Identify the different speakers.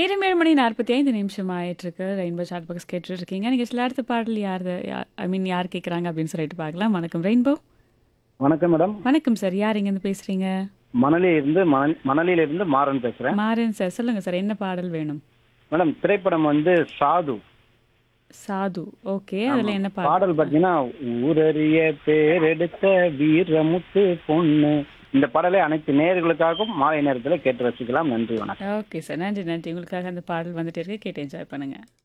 Speaker 1: நேரம் ஏழு மணி நாற்பத்தி ஐந்து நிமிஷம் ஆயிட்டு இருக்கு ரெயின்போ சாட் பாக்ஸ் கேட்டுட்டு இருக்கீங்க நீங்க சில அடுத்த பாடல் யார் ஐ மீன் யார் கேட்குறாங்க அப்படின்னு சொல்லிட்டு பார்க்கலாம் வணக்கம் ரெயின்போ
Speaker 2: வணக்கம் மேடம்
Speaker 1: வணக்கம் சார் யார் இங்கேருந்து பேசுறீங்க
Speaker 2: மணலியில இருந்து மண- மணலியில இருந்து மாறன் பேசுறேன்
Speaker 1: மாறன் சார் சொல்லுங்க சார் என்ன பாடல் வேணும்
Speaker 2: மேடம் திரைப்படம் வந்து சாது
Speaker 1: சாது ஓகே அதுல என்ன பாடல்
Speaker 2: பாடல் பாத்தீங்கன்னா ஊரறிய பேரெடுத்த வீரமுத்து பொண்ணு இந்த பாடலை அனைத்து நேயர்களுக்காகவும் மாலை நேரத்துல கேட்டு ரசிக்கலாம் நன்றி வணக்கம்
Speaker 1: ஓகே சார் நன்றி நன்றி உங்களுக்காக அந்த பாடல் வந்துட்டு இருக்கு கேட்டு என்ஜாய் பண்ணுங்க